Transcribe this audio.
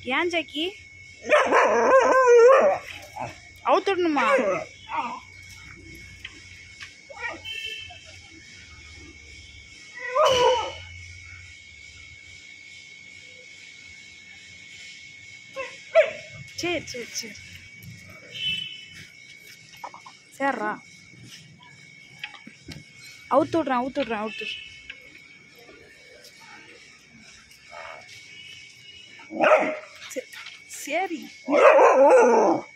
ஏன் ஜாக்கி அவுத்துடணுமா சரி சரி சரி சரிடா அவுத்து விட்றேன் அவுத்து விட்றேன் அவுத்து விட்றேன். சரி சரி